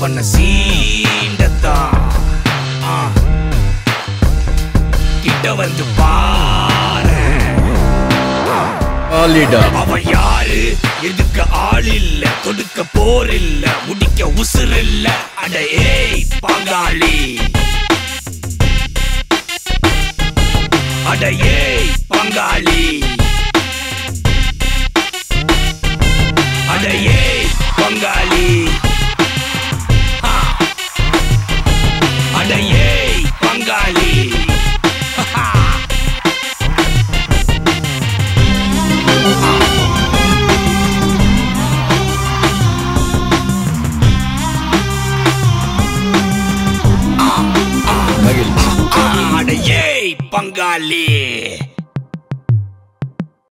அவனை சீண்டத்தான் ஆ. கிட்ட வந்து பாரு அவன் யாரு எதுக்க ஆள் இல்ல கொடுக்க போர் இல்ல முடிக்க உசுர் இல்ல அட ஏய் பங்காளி அட ஏய் பங்காளி அட ஏய் பங்காளி ஆ. அட ஏய் பங்காளி ஹா. மகிழ்ச்சி அட ஏய் பங்காளி